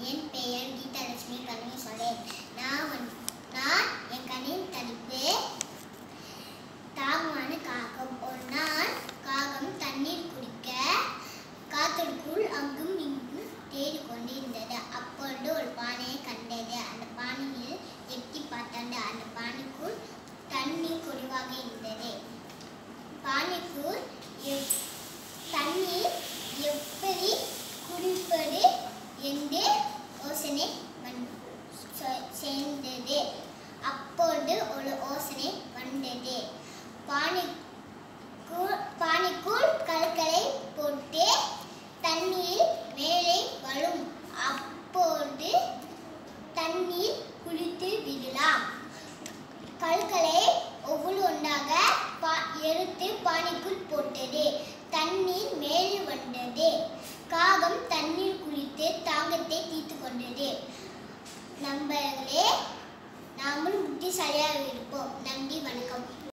என் பெயர் கீதாலட்சுமி கல்வி சொல்லேன் நான் வந்து நான் என் கண்ணின் தடிப்பு தாகமான காகம் ஒரு நாள் காகம் தண்ணீர் குடிக்க காத்திற்குள் அங்கும் இங்கும் தேடிக் கொண்டிருந்தது அப்பொழுது ஒரு பானையை கண்டது அந்த பானையில் எட்டி பார்த்தாண்டு அந்த பானைக்குள் தண்ணீர் குறைவாக இருந்தது பானைக்குள் எவ்- தண்ணீர் எப்படி குடிப்பது என்று யோசனை வந்- சொ- சேர்ந்தது அப்பொழுது ஒரு யோசனை வந்தது பானைக்குள் பானைக்குள் கற்களை போட்டு தண்ணீர் மேலே வரும் அப்பொழுது தண்ணீர் குளித்து விடலாம் கற்களை ஒவ்வொரு ஒன்றாக பா- எடுத்து பானைக்குள் போட்டது தண்ணீர் மேலே வந்தது காகம் தண்ணீர் குளித்து தாகத்தை தீர்த்து கொண்டது நண்பர்களே நாமும் புத்திசாலியாக இருப்போம் நன்றி வணக்கம்